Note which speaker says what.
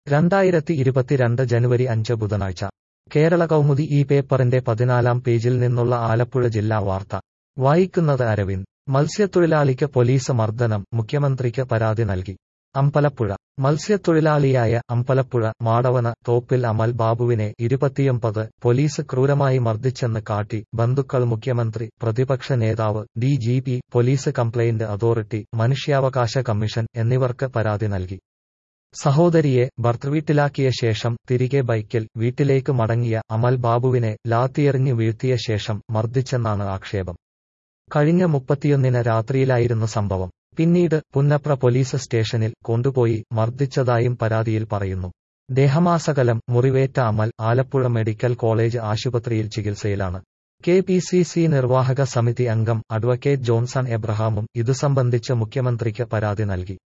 Speaker 1: രണ്ടായിരത്തി ഇരുപത്തിരണ്ട് ജനുവരി അഞ്ച് ബുധനാഴ്ച കേരള കൗമുദി ഈ പേപ്പറിന്റെ പതിനാലാം പേജിൽ നിന്നുള്ള ആലപ്പുഴ ജില്ലാ വാർത്ത വായിക്കുന്നത് അരവിന്ദ് മത്സ്യത്തൊഴിലാളിക്ക് പോലീസ് മർദ്ദനം മുഖ്യമന്ത്രിക്ക് പരാതി നൽകി അമ്പലപ്പുഴ മത്സ്യത്തൊഴിലാളിയായ അമ്പലപ്പുഴ മാടവന തോപ്പിൽ അമൽ ബാബുവിനെ ഇരുപത്തിയൊമ്പത് പോലീസ് ക്രൂരമായി മർദ്ദിച്ചെന്ന് കാട്ടി ബന്ധുക്കൾ മുഖ്യമന്ത്രി പ്രതിപക്ഷ നേതാവ് D G P police complaint authority മനുഷ്യാവകാശ കമ്മീഷൻ എന്നിവർക്ക് പരാതി നൽകി സഹോദരിയെ ഭർത്തൃവീട്ടിലാക്കിയ ശേഷം തിരികെ ബൈക്കിൽ വീട്ടിലേക്ക് മടങ്ങിയ അമൽ ബാബുവിനെ ലാത്തിയെറിഞ്ഞു വീഴ്ത്തിയ ശേഷം മർദ്ദിച്ചെന്നാണ് ആക്ഷേപം കഴിഞ്ഞ മുപ്പത്തിയൊന്നിന് രാത്രിയിലായിരുന്നു സംഭവം പിന്നീട് പുന്നപ്ര പോലീസ് സ്റ്റേഷനിൽ കൊണ്ടുപോയി മർദ്ദിച്ചതായും പരാതിയിൽ പറയുന്നു ദേഹമാസകലം മുറിവേറ്റ അമൽ ആലപ്പുഴ മെഡിക്കൽ കോളേജ് ആശുപത്രിയിൽ ചികിത്സയിലാണ് കെ പി സി സി നിർവാഹക സമിതി അംഗം അഡ്വക്കേറ്റ് ജോൺസൺ എബ്രഹാമും ഇതു സംബന്ധിച്ച് മുഖ്യമന്ത്രിക്ക് പരാതി നൽകി